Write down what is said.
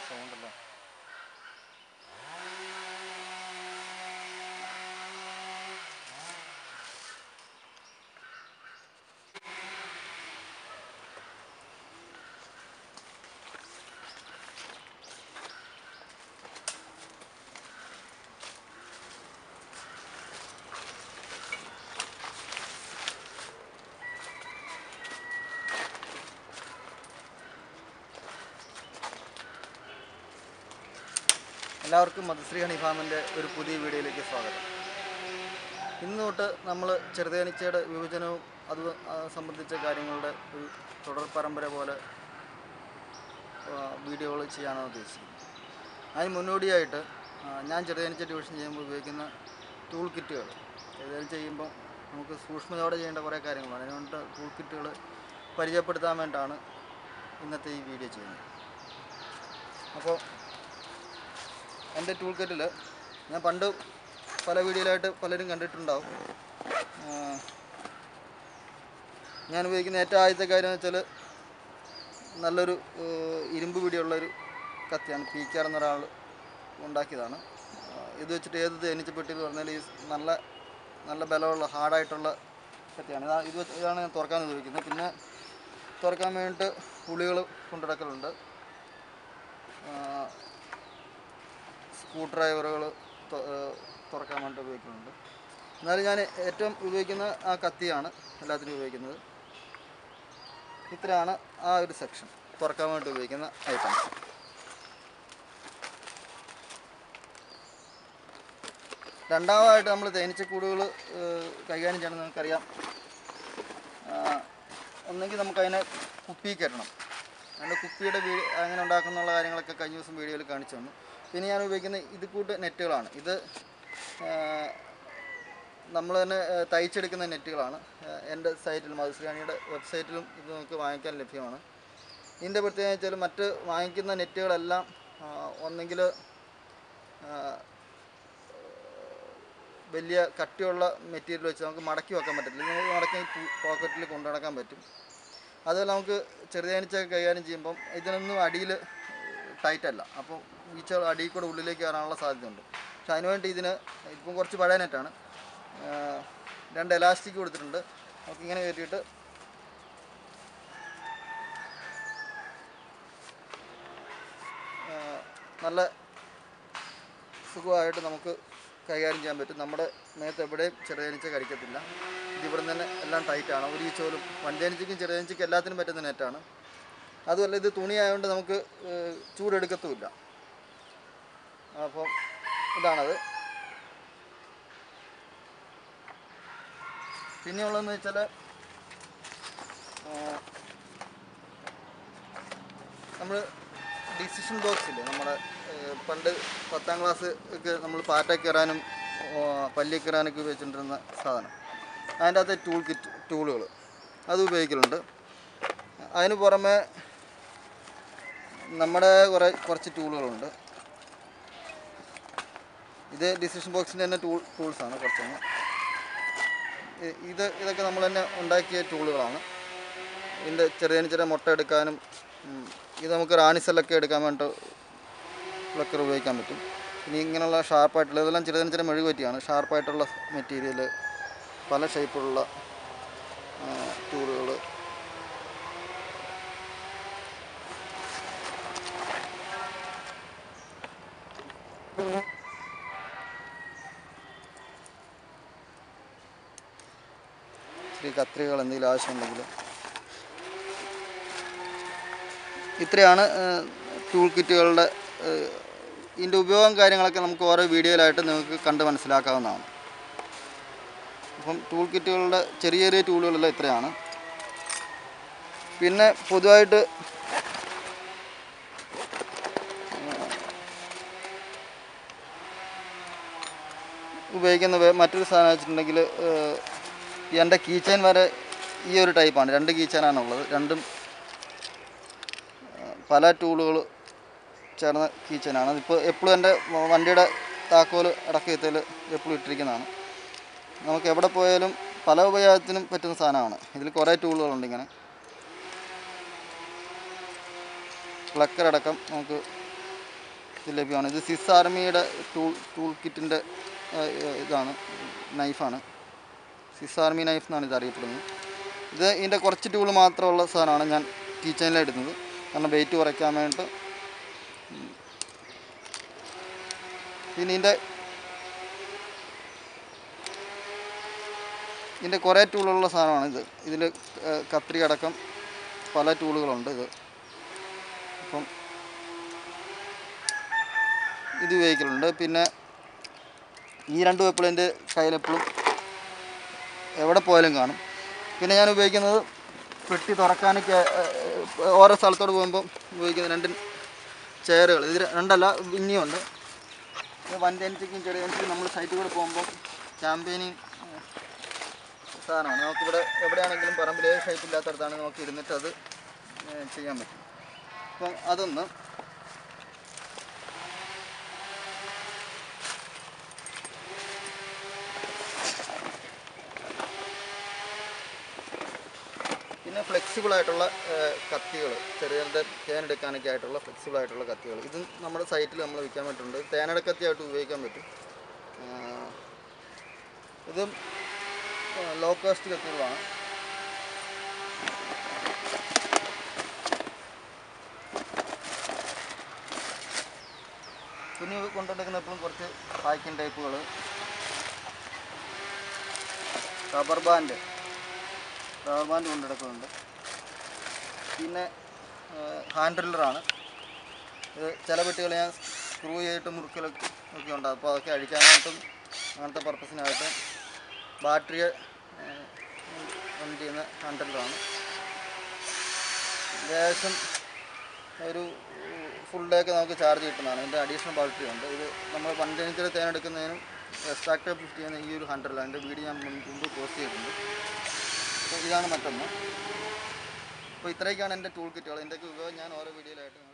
സൗണ്ടല്ലോ എല്ലാവർക്കും മധുശ്രീ ഹണി ഫാമിൻ്റെ ഒരു പുതിയ വീഡിയോയിലേക്ക് സ്വാഗതം ഇന്ന് തൊട്ട് നമ്മൾ ചെറുതേനീച്ചയുടെ വിഭജനവും അത് ആ സംബന്ധിച്ച കാര്യങ്ങളുടെ ഒരു തുടർ പരമ്പര പോലെ വീഡിയോകൾ ചെയ്യാനാണ് ഉദ്ദേശിക്കുന്നത് അതിന് മുന്നോടിയായിട്ട് ആ, ഞാൻ ചെറുതേനീച്ച ഡിവിഷൻ ചെയ്യുമ്പോൾ ഉപയോഗിക്കുന്ന ടൂൾ കിറ്റുകൾ ചെറുതേനീച്ച ചെയ്യുമ്പോൾ നമുക്ക് സൂക്ഷ്മതയോടെ ചെയ്യേണ്ട കുറേ കാര്യങ്ങളാണ് അതിനുവേണ്ട ടൂൾ കിറ്റുകൾ പരിചയപ്പെടുത്താൻ വേണ്ടിയിട്ടാണ് ഇന്നത്തെ ഈ വീഡിയോ ചെയ്യുന്നത് അപ്പോൾ എൻ്റെ ടൂൾ കിറ്റിൽ ഞാൻ പണ്ട് പല വീഡിയോയിലായിട്ട് പലരും കണ്ടിട്ടുണ്ടാവും ആ, ഞാൻ ഉപയോഗിക്കുന്ന ഏറ്റവും ആദ്യത്തെ കാര്യം എന്ന് വെച്ചാൽ നല്ലൊരു ഏഹ്, ഇരുമ്പ് പിടിയുള്ളൊരു കത്തിയാണ് പി കെ ആർ എന്നൊരാൾ ഉണ്ടാക്കിയതാണ് ആ, ഇത് വെച്ചിട്ട് ഏത് തേനീച്ചപ്പെട്ടി എന്ന് പറഞ്ഞാൽ ഈ നല്ല നല്ല ബലമുള്ള ഹാർഡായിട്ടുള്ള കത്തിയാണ് ഇതാ ഇത് വെച്ച് ഇതാണ് ഞാൻ തുറക്കാൻ ഉപയോഗിക്കുന്നത് പിന്നെ തുറക്കാൻ വേണ്ടിയിട്ട് പുളികൾ കൊണ്ടുനടക്കലുണ്ട് സ്ക്രൂ ഡ്രൈവറുകൾ തുറക്കാൻ വേണ്ടി ഉപയോഗിക്കുന്നുണ്ട് എന്നാലും ഞാൻ ഏറ്റവും ഉപയോഗിക്കുന്ന ആ കത്തിയാണ് എല്ലാത്തിനും ഉപയോഗിക്കുന്നത് ഇത്രയാണ് ആ ഒരു സെക്ഷൻ തുറക്കാൻ വേണ്ടി ഉപയോഗിക്കുന്ന ഐറ്റംസ് രണ്ടാമതായിട്ട് നമ്മൾ തേനീച്ചക്കൂടുകൾ കൈകാര്യം ചെയ്യണം നമുക്കറിയാം ഒന്നെങ്കിൽ നമുക്കതിനെ കുപ്പി കയറ്റണം അതിൻ്റെ കുപ്പിയുടെ വീ അങ്ങനെ ഉണ്ടാക്കുന്നുള്ള കാര്യങ്ങളൊക്കെ കഴിഞ്ഞ ദിവസം വീഡിയോയിൽ കാണിച്ചു തന്നു പിന്നെ ഞാൻ ഉപയോഗിക്കുന്ന ഇത് കൂട്ട് നെറ്റുകളാണ് ഇത് നമ്മൾ തന്നെ ആ, തയ്ച്ചെടുക്കുന്ന നെറ്റുകളാണ് ആ, എൻ്റെ സൈറ്റിലും മധുശ്രീയാണിയുടെ വെബ്സൈറ്റിലും ഇത് നമുക്ക് വാങ്ങിക്കാൻ ലഭ്യമാണ് ഇതിൻ്റെ പ്രത്യേകത വെച്ചാൽ മറ്റ് വാങ്ങിക്കുന്ന നെറ്റുകളെല്ലാം ഒന്നെങ്കിൽ വലിയ കട്ടിയുള്ള മെറ്റീരിയൽ വെച്ച് നമുക്ക് മടക്കി വെക്കാൻ പറ്റില്ല ഇത് നമുക്ക് മടക്കി പോക്കറ്റിൽ കൊണ്ടു നടക്കാൻ പറ്റും അതുപോലെ നമുക്ക് ചെറുതേനീച്ചൊക്കെ കൈകാര്യം ചെയ്യുമ്പം ഇതിനൊന്നും അടിയിൽ ടൈറ്റ് അല്ല അപ്പോൾ ഈച്ച അടിയിൽ കൂടെ ഉള്ളിലേക്ക് കയറാനുള്ള സാധ്യതയുണ്ട് പക്ഷെ അതിനുവേണ്ടി ഇതിന് ഇപ്പം കുറച്ച് പഴയ നെറ്റാണ് ആ, രണ്ട് എലാസ്റ്റിക് കൊടുത്തിട്ടുണ്ട് നമുക്ക് ഇങ്ങനെ കയറ്റിയിട്ട് ആ, നല്ല സുഖമായിട്ട് നമുക്ക് കൈകാര്യം ചെയ്യാൻ പറ്റും നമ്മുടെ മേത്ത് എവിടെയും ചെറുതേനീച്ച കടിക്കത്തില്ല ഇത് ഇവിടെ തന്നെ എല്ലാം ടൈറ്റാണ് ഒരു ഈച്ച പോലും വൻതേനീച്ചയ്ക്കും ചെറുതേനീച്ചയ്ക്കും എല്ലാത്തിനും പറ്റുന്ന നെറ്റാണ് അതുമല്ല ഇത് തുണി ആയതുകൊണ്ട് നമുക്ക് ഏഹ്, ചൂടെടുക്കത്തുമില്ല അപ്പം ഇതാണത് പിന്നെയുള്ളതെന്ന് വെച്ചാൽ നമ്മൾ ഡിസിഷൻ ബോക്സ് ഇല്ലേ നമ്മുടെ ഏഹ്, പണ്ട് പത്താം ക്ലാസ് ഒക്കെ നമ്മൾ പാറ്റ കയറാനും പല്ലി കയറാനൊക്കെ ഉപയോഗിച്ചുകൊണ്ടിരുന്ന സാധനം അതിൻ്റെ അകത്തെ ടൂൾ കിറ്റ് ടൂളുകൾ അത് ഉപയോഗിക്കലുണ്ട് അതിന് പുറമെ നമ്മുടെ കുറേ കുറച്ച് ടൂളുകളുണ്ട് ഇത് ഡിസിഷൻ ബോക്സിൻ്റെ തന്നെ ടൂൾ ടൂൾസാണ് കുറച്ചൊന്ന് ഇ- ഇത് ഇതൊക്കെ നമ്മൾ തന്നെ ഉണ്ടാക്കിയ ടൂളുകളാണ് ഇതിൻ്റെ ചെറിയ ചെറിയ മുട്ട എടുക്കാനും ഉം, ഇത് നമുക്ക് റാണിസെല്ലൊക്കെ എടുക്കാൻ വേണ്ടി പ്ലക്കർ ഉപയോഗിക്കാൻ പറ്റും ഇനി ഇങ്ങനെയുള്ള ഷാർപ്പായിട്ടുള്ള ഇതെല്ലാം ചെറിയ ചെറിയ മെഴുക് പറ്റിയാണ് ഷാർപ്പായിട്ടുള്ള മെറ്റീരിയൽ പല ഷേപ്പിലുള്ള ടൂളുകൾ ഇത്തിരി കത്രികകൾ എന്തെങ്കിലും ആവശ്യമുണ്ടെങ്കിൽ ഇത്രയാണ് ടൂൾ കിറ്റുകളുടെ ഏഹ്, ഇതിൻ്റെ ഉപയോഗം കാര്യങ്ങളൊക്കെ നമുക്ക് ഓരോ വീഡിയോയിലായിട്ട് നിങ്ങൾക്ക് കണ്ട് മനസ്സിലാക്കാവുന്നതാണ് അപ്പം ടൂൾ കിറ്റുകളുടെ ചെറിയ ചെറിയ ടൂളുകളെല്ലാം ഇത്രയാണ് പിന്നെ പൊതുവായിട്ട് ഉപയോഗിക്കുന്ന വേ- മറ്റൊരു സാധനം വെച്ചിട്ടുണ്ടെങ്കിൽ എൻ്റെ കീ ചെയിൻ വരെ ഈ ഒരു ടൈപ്പാണ് രണ്ട് കീ ചെയിനാണ് ഉള്ളത് രണ്ടും ആ, പല ടൂളുകൾ ചേർന്ന കീ ചെയിനാണ് ഇപ്പോൾ എപ്പോഴും എൻ്റെ വണ്ടിയുടെ താക്കോൽ അടക്കത്തിൽ എപ്പോഴും ഇട്ടിരിക്കുന്നതാണ് നമുക്ക് എവിടെ പോയാലും പല ഉപയോഗത്തിനും പറ്റുന്ന സാധനമാണ് ഇതിൽ കുറേ ടൂളുകളുണ്ട് ഇങ്ങനെ പ്ലക്കർ അടക്കം നമുക്ക് ഇത് ലഭ്യമാണ് ഇത് സിസ് ആർമിയുടെ ടൂൾ ടൂൾ കിറ്റിൻ്റെ ഇതാണ് നൈഫാണ് സിസ് ആർമി നൈഫ് എന്നാണ് ഇത് അറിയപ്പെടുന്നത് ഇത് ഇതിൻ്റെ കുറച്ച് ടൂൾ മാത്രമുള്ള സാധനമാണ് ഞാൻ കിച്ചണിലാണ് ഇടുന്നത് കാരണം വെയിറ്റ് കുറയ്ക്കാൻ വേണ്ടിയിട്ട് പിന്നെ ഇതിൻ്റെ ഇതിൻ്റെ കുറേ ടൂളുള്ള സാധനമാണ് ഇത് ഇതിൽ കത്രി അടക്കം പല ടൂളുകളുണ്ട് ഇത് അപ്പം ഇത് ഉപയോഗിക്കലുണ്ട് പിന്നെ ഈ രണ്ട് എപ്പോഴും എൻ്റെ കയ്യിലെപ്പോഴും എവിടെ പോയാലും കാണും പിന്നെ ഞാൻ ഉപയോഗിക്കുന്നത് പെട്ടി തുറക്കാനൊക്കെ ഏഹ്, ഓരോ സ്ഥലത്തോട് പോകുമ്പോൾ ഉപയോഗിക്കുന്ന രണ്ട് ചെയറുകൾ ഇത് രണ്ടല്ല ഇനിയുണ്ട് ഇത് വണ്ടി എനിക്കും ചെറിയ എനിക്ക് നമ്മൾ സൈറ്റിൽ കൂടെ പോകുമ്പോൾ ക്യാമ്പയിനിങ് സാധനമാണ് നമുക്കിവിടെ എവിടെയാണെങ്കിലും പറമ്പിൽ ഏത് ഷൈപ്പ് ഇല്ലാത്തടത്താണ് നമുക്ക് ഇരുന്നിട്ട് അത് ഏഹ്, ചെയ്യാൻ പറ്റും അപ്പം അതൊന്ന് പിന്നെ ഫ്ലെക്സിബിൾ ആയിട്ടുള്ള കത്തികൾ ചെറിയ ചെറിയ തേനെടുക്കാനൊക്കെ ആയിട്ടുള്ള ഫ്ലെക്സിബിൾ ആയിട്ടുള്ള കത്തികൾ ഇത് നമ്മുടെ സൈറ്റിൽ നമ്മൾ വിൽക്കാൻ പറ്റുന്നുണ്ട് തേനെടുക്കത്തിയായിട്ട് ഉപയോഗിക്കാൻ പറ്റും ആ, ഇതും ലോ കോസ്റ്റ് കത്തികളാണ് തുണി കൊണ്ടുനടക്കുന്ന എപ്പോഴും കുറച്ച് പാക്കിംഗ് ടൈപ്പുകൾ റബ്ബർ ബാൻഡ് റബ്ബർ ബാൻഡ് കൊണ്ടെടുക്കുന്നുണ്ട് പിന്നെ ഹാൻഡ് ഡ്രില്ലറാണ് ഇത് ചില പെട്ടികൾ ഞാൻ സ്ക്രൂ ചെയ്തിട്ട് മുറുക്കലൊക്കെ ഒക്കെ ഉണ്ട് അപ്പോൾ അതൊക്കെ അഴിക്കാനായിട്ടും അങ്ങനത്തെ പർപ്പസിനായിട്ടും ബാറ്ററി ഓൺ ചെയ്യുന്ന ഹാൻഡ് ഡ്രില്ലറാണ് ഏകദേശം ഒരു ഫുൾ ഡേ ഒക്കെ നമുക്ക് ചാർജ് കിട്ടുന്നതാണ് ഇതിൻ്റെ അഡീഷണൽ ബാറ്ററി ഉണ്ട് ഇത് നമ്മൾ പഞ്ചനിച്ചിൽ തേനെടുക്കുന്നതിനും എക്സ്ട്രാക്ട് ലിഫ്റ്റ് ചെയ്യുന്ന ഈ ഒരു ഹൺഡ്രഡ് അതിൻ്റെ വീഡിയോ ഞാൻ മുൻ- മുമ്പ് പോസ്റ്റ് ചെയ്തിട്ടുണ്ട് അപ്പോൾ ഇതാണ് മറ്റൊന്ന് അപ്പോൾ ഇത്രയൊക്കെയാണ് എൻ്റെ ടൂൾ കിറ്റുകൾ ഇതിൻ്റെയൊക്കെ ഉപയോഗം ഞാൻ ഓരോ വീഡിയോയിലായിട്ട്